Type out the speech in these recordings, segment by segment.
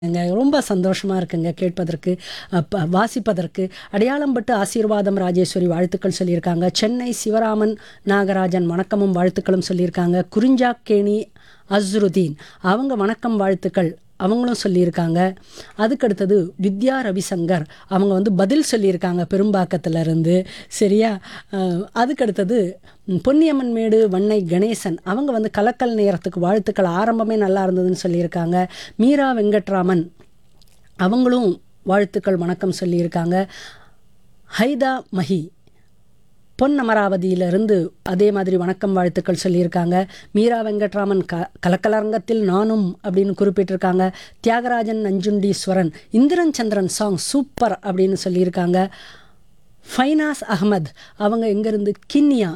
ங்க. ரொம்ப சந்தோஷமா இருக்குங்க கேட்பதற்கு அப்ப வாசிப்பதற்கு அடையாளம்பட்டு ஆசீர்வாதம் ராஜேஸ்வரி வாழ்த்துக்கள் சொல்லியிருக்காங்க சென்னை சிவராமன் நாகராஜன் வணக்கமும் வாழ்த்துக்களும் சொல்லியிருக்காங்க குறிஞ்சாக்கேணி அஸ்ருதீன் அவங்க வணக்கம் வாழ்த்துக்கள் அவங்களும் சொல்லியிருக்காங்க அதுக்கடுத்தது வித்யா ரவிசங்கர் அவங்க வந்து பதில் சொல்லியிருக்காங்க பெரும்பாக்கத்துல இருந்து சரியா அஹ், அதுக்கடுத்தது ம், பொன்னியம்மன் மேடு வண்ணை கணேசன் அவங்க வந்து கலக்கல் நேரத்துக்கு வாழ்த்துக்கள் ஆரம்பமே நல்லா இருந்ததுன்னு சொல்லியிருக்காங்க மீரா வெங்கட்ராமன் அவங்களும் வாழ்த்துக்கள் வணக்கம் சொல்லியிருக்காங்க ஹைதா மஹி பொன் அமராவதியிலிருந்து அதே மாதிரி வணக்கம் வாழ்த்துக்கள் சொல்லியிருக்காங்க மீரா வெங்கட்ராமன் க கலக்கலரங்கத்தில் நானும் அப்படின்னு குறிப்பிட்டிருக்காங்க தியாகராஜன் நஞ்சுண்டீஸ்வரன் இந்திரன் சந்திரன் சாங் சூப்பர் அப்படின்னு சொல்லியிருக்காங்க ஃபைனாஸ் அகமத் அவங்க எங்கேருந்து கின்னியா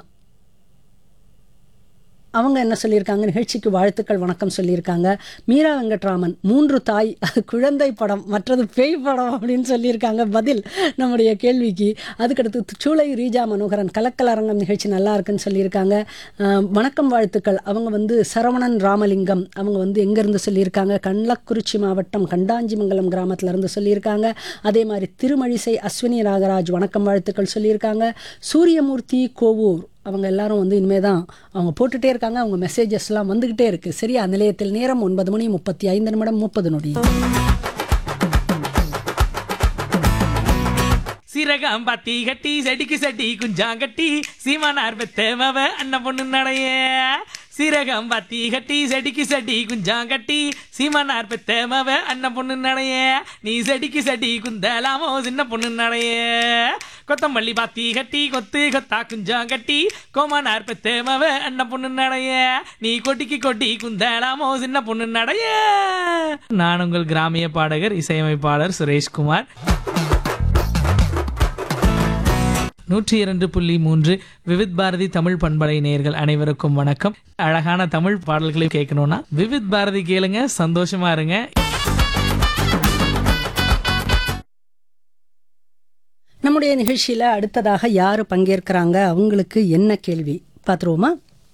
அவங்க என்ன சொல்லியிருக்காங்க நிகழ்ச்சிக்கு வாழ்த்துக்கள் வணக்கம் சொல்லியிருக்காங்க மீரா வெங்கட்ராமன் மூன்று தாய் அது குழந்தை படம் மற்றது பேய் படம் அப்படின்னு சொல்லியிருக்காங்க பதில் நம்முடைய கேள்விக்கு அதுக்கடுத்து சூளை ரீஜா மனோகரன் கலக்கல் அரங்கம் நிகழ்ச்சி நல்லா இருக்குன்னு சொல்லியிருக்காங்க அஹ், வணக்கம் வாழ்த்துக்கள் அவங்க வந்து சரவணன் ராமலிங்கம் அவங்க வந்து எங்கேருந்து சொல்லியிருக்காங்க கள்ளக்குறிச்சி மாவட்டம் கண்டாஞ்சிமங்கலம் கிராமத்துல இருந்து சொல்லியிருக்காங்க அதே மாதிரி திருமழிசை அஸ்வினி ராகராஜ் வணக்கம் வாழ்த்துக்கள் சொல்லியிருக்காங்க சூரியமூர்த்தி கோவூர் அவங்க எல்லாரும் வந்து இனிமே தான் அவங்க போட்டுட்டே இருக்காங்க அவங்க மெசேஜஸ்லாம் வந்துக்கிட்டே இருக்கு சரியா நிலையத்தில் நேரம் ஒன்பது மணி முப்பத்தி ஐந்து நிமிடம் முப்பது நொடி சீரகம் பத்தி கட்டி செடிக்கு செடி குஞ்சாங்கட்டி சீமானார் பெத்தேமவ அண்ணன் பொண்ணு நடைய சீரகம் பத்தி கட்டி செடிக்கு செடி குஞ்சாங்கட்டி சீமானார் பெத்தேமவ அண்ணன் பொண்ணு நடைய நீ செடிக்கு செடி குந்தலாமோ சின்ன பொண்ணு நடைய கொத்தமல்லி பாத்தி கட்டி கொத்து கொத்தா குஞ்சாங்கட்டி கோமானார் பெத்தேமவ அண்ணன் பொண்ணு நடைய நீ கொட்டிக்கு கொட்டி குந்தலாமோ சின்ன பொண்ணு நடைய நான் உங்கள் கிராமிய பாடகர் இசையமைப்பாளர் சுரேஷ்குமார் நூற்றி இரண்டு புள்ளி மூன்று விவித் பாரதி தமிழ் பண்பலை நேயர்கள் அனைவருக்கும் வணக்கம் அழகான தமிழ் பாடல்களை கேட்கணும்னா விவித் பாரதி கேளுங்க சந்தோஷமா இருங்க நம்முடைய நிகழ்ச்சியில அடுத்ததாக யார் பங்கேற்கிறாங்க அவங்களுக்கு என்ன கேள்வி பார்த்துருவோமா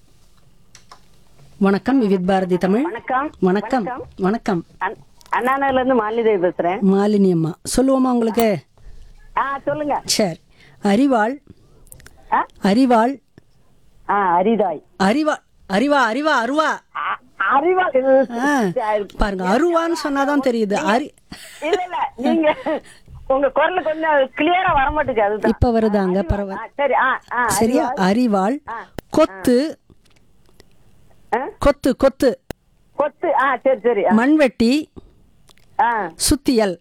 வணக்கம் விவித் பாரதி தமிழ் வணக்கம் வணக்கம் வணக்கம் அண்- அண்ணாநகர்ல இருந்து மாலிதேவி பேசுறேன் மாலினி அம்மா சொல்லுவோமா உங்களுக்கு ஆ சொல்லுங்க சரி அறிவாள் ஆ? அறிவாள் ஆ அரிதாய் அறிவா அறிவா அறிவா அருவா அ- அறிவாள் இது ஆ, பாருங்க அருவான்னு சொன்னாதான் தெரியுது அரி இல்ல இல்ல நீங்க உங்க குரல் கொஞ்சம் கிளியரா வர மாட்டேங்குது அதுதான் இப்ப வருதாங்க ஆ, பரவாயில்ல சரி ஆ ஆ சரியா அறிவாள் கொத்து ஆ? கொத்து கொத்து கொத்து ஆ சரி சரி ஆ. மண்வெட்டி ஆ சுத்தியல்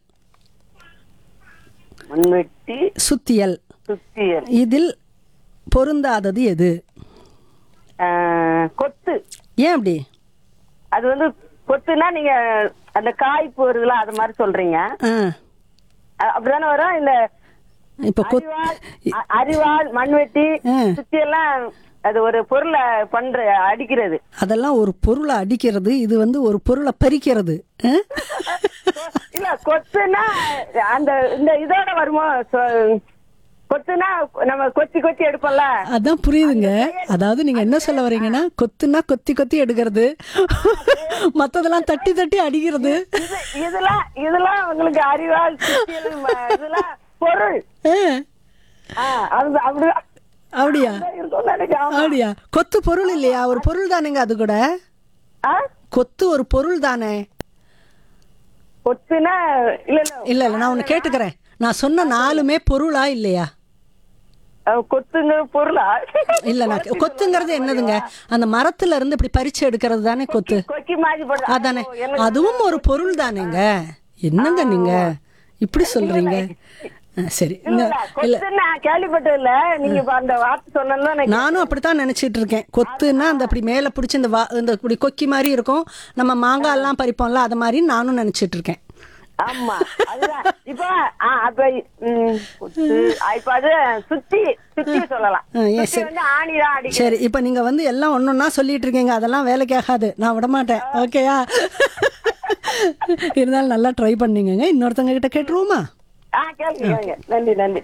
மண்வெட்டி சுத்தியல் சுத்தியல் இதில் பொருந்தாதது எது ஆ, கொத்து ஏன் அப்படி அது வந்து கொத்துனா நீங்க அந்த காய் போறதுல அது மாதிரி சொல்றீங்க ஆ அ- அப்படிதானே வரும் இல்ல இப்போ கொத் அறிவாள் அ- அறிவாள் மண்வெட்டி ஆ. சுத்தி எல்லாம் அது ஒரு பொருளை பண்ற அடிக்கிறது அதெல்லாம் ஒரு பொருளை அடிக்கிறது இது வந்து ஒரு பொருளை பறிக்கிறது ஆ? இல்ல கொத்துனா அந்த இந்த இதோட வருமோ சொ- கொத்துனா நம்ம கொத்தி கொத்தி எடுப்போம்ல அதான் புரியுதுங்க அதாவது நீங்க என்ன சொல்ல வரீங்கன்னா கொத்துனா கொத்தி கொத்தி எடுக்கிறது மத்ததெல்லாம் தட்டி தட்டி அடிக்கிறது இது இதெல்லாம் இதெல்லாம் உங்களுக்கு அறிவாள் சுத்தியல் ம- இதெல்லாம் பொருள் ஆ, ஆ, அது அப்படிதான் அப்படியா இருக்கும்னு நினைக்கிறேன் அப்படியா கொத்து பொருள் இல்லையா ஒரு பொருள் தானேங்க அது கூட ஆ? கொத்து ஒரு பொருள் தானே கொத்துனா இல்ல இல்ல இல்ல இல்ல நான் ஒன்னு கேட்டுக்கிறேன் நான் சொன்ன நாலுமே பொருளா இல்லையா அஹ், கொத்துங்கிற பொருளா இல்ல நான் கொத்துங்கிறது என்னதுங்க அந்த மரத்துல இருந்து இப்படி பறிச்சு எடுக்கிறது தானே கொத்து கொக்கி மாதிரி போடுறது அதானே ஓ, எனக்கு- அதுவும் ஒரு பொருள் தானேங்க என்னங்க நீங்க இப்படி சொல்றீங்க ஆ, சரி இல்ல, இந்த- இல்ல, இல்ல கொத்து நான் கேள்விப்பட்டது இல்ல நீங்க இப்ப அந்த வார்த்தை சொன்னதும் எனக்கு நானும் அப்படித்தான் நினைச்சிட்டு இருக்கேன் கொத்துன்னா அந்த அப்படி மேல பிடிச்சி இந்த வா இந்த இப்படி கொக்கி மாதிரி இருக்கும் நம்ம மாங்காய் எல்லாம் பறிப்போம்ல அது மாதிரி நானும் நினைச்சிட்டு இருக்கேன் ஆமா அதுதான் இப்ப ஆ, அப்ப ம், கொத்து ஆ, இப்ப அது சுத்தி சுத்தி சொல்லலாம் ஆ, ஏ, சுத்தி சரி. வந்து ஆணிதான் அடிக்கும் சரி இப்போ நீங்க வந்து எல்லாம் ஒன்னொன்னா சொல்லிட்டு இருக்கீங்க அதெல்லாம் வேலைக்கு ஆகாது நான் விட மாட்டேன் ஓகேயா இருந்தாலும் நல்லா ட்ரை பண்ணீங்கங்க இன்னொருத்தங்க கிட்ட கேட்டுருவோமா ஆ கேளுங்க கேளுங்க நன்றி நன்றி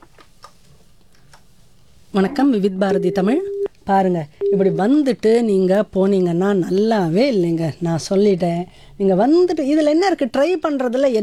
வணக்கம் விவித் பாரதி தமிழ் பாருங்க இப்படி வந்துட்டு நீங்க போனீங்கன்னா நல்லாவே இல்லைங்க நான் சொல்லிட்டேன் நீங்க வந்துட்டு இதுல என்ன இருக்கு ட்ரை பண்றதுல